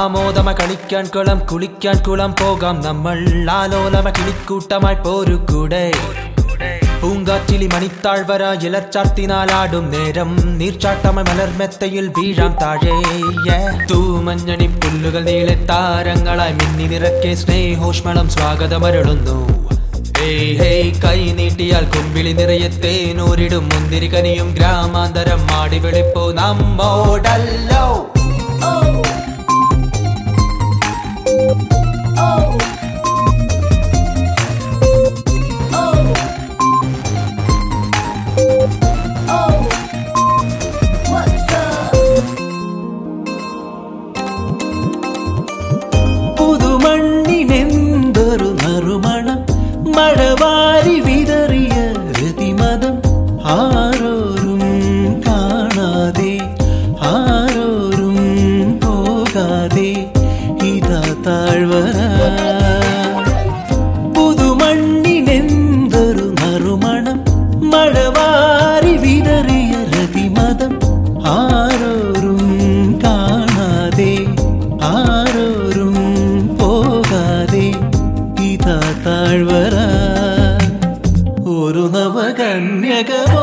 ആമോദമ കളിക്കാൻ കുളം കുളിക്കാൻ കുളം പോകാം നമ്മൾ ആലോലമ കിളിക്കൂട്ടമായി പോരു കൂടെ പൂങ്കാറ്റിലി മണിത്താഴ്വര ഇലച്ചാർത്തിനാലാടും നേരം നീർച്ചാട്ടമ മലർമെത്തയിൽ വീഴാം താഴെ Yeah. തൂമഞ്ഞണി പുല്ലുകൾ നീളെ താരങ്ങളായി മിന്നി നിറക്കെ സ്നേഹോഷ്മളം സ്വാഗതമരുളുന്നു ഹേയ് ഹേയ് കൈ നീട്ടിയാൽ കുമ്പിളി നിറയെ തേനൂരിടും മുന്തിരി കനിയും ഗ്രാമാന്തരം മാടി വിളിപ്പോ നമ്മോടല്ലോ പുതുമണ്ണിനെന്തൊരു നറുമണം മഴവാരി വിതറിയ രതിമതം ആരോരും കാണാതെ ആരോരും പോകാതെ ഇതാ താഴ്വര പുതുമണ്ണിനെന്തൊരു നറുമണം മഴവാരി വിതറിയ രതിമതം ആരോരും കാണാതെ ആരോരും പോകാതെ ഇതാ താഴ്വര ഒരു നവകന്യകമോ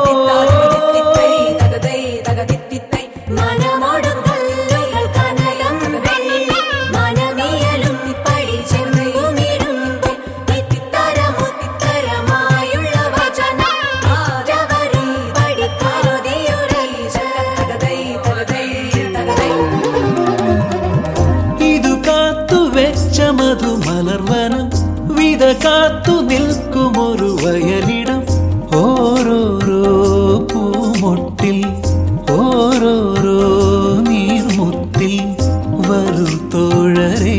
മനമോടും കല്ലുകൾ കനലും വെള്ളി മനമിയലും പടി ചെന്നയുമിടുമ്പോൾ തിത്തിത്തരമുത്തിത്തരമായുള്ള വചനം ആരവരി പടി കരുതിയുരയിച്ച തകതൈ തകതൈ തകതൈ ഇതു കാത്തു വെച്ച മധുമലർവനം വിത കാത്തു നിൽക്കുമൊരു വയലിടം ഓരോരോ പൂമൊട്ടിൽ ഓരോരോ നീർമുത്തിൽ വരു തോഴരേ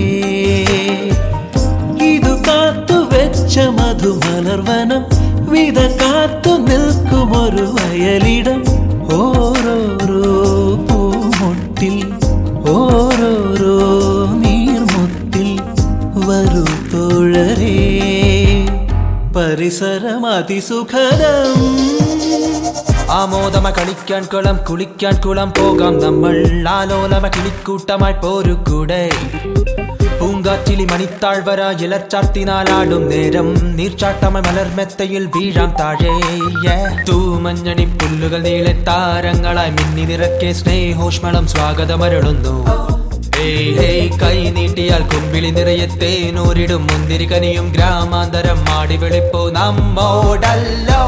ഇതു കാത്തു വെച്ച മധുമലർവനം വിത കാത്തു നിൽക്കുമൊരു വയലിടം ഓരോരോ പൂമൊട്ടിൽ ഓരോരോ നീർമുത്തിൽ വരു തോഴരേ പരിസരം അതിസുഖരം ആമോദമ കളിക്കാൻ കുളം കുളിക്കാൻ കുളം പോകാം നമ്മൾ ആലോലമ കിളിക്കൂട്ടമായി പോരു കൂടെ പൂങ്കാറ്റിലി മണിത്താഴ്വര ഇലച്ചാർത്തിനാലാടും നേരം നീർച്ചാട്ടമ മലർമെത്തയിൽ വീഴാം താഴെ Yeah. തൂമഞ്ഞണി പുല്ലുകൾ നീളെ താരങ്ങളായി മിന്നി നിറക്കെ സ്നേഹോഷ്മളം സ്വാഗതമരുളുന്നു ഹേയ് ഹേയ് കൈ നീട്ടിയാൽ കുമ്പിളി നിറയെ തേനൂരിടും മുന്തിരി കനിയും ഗ്രാമാന്തരം മാടി വിളിപ്പോ നമ്മോടല്ലോ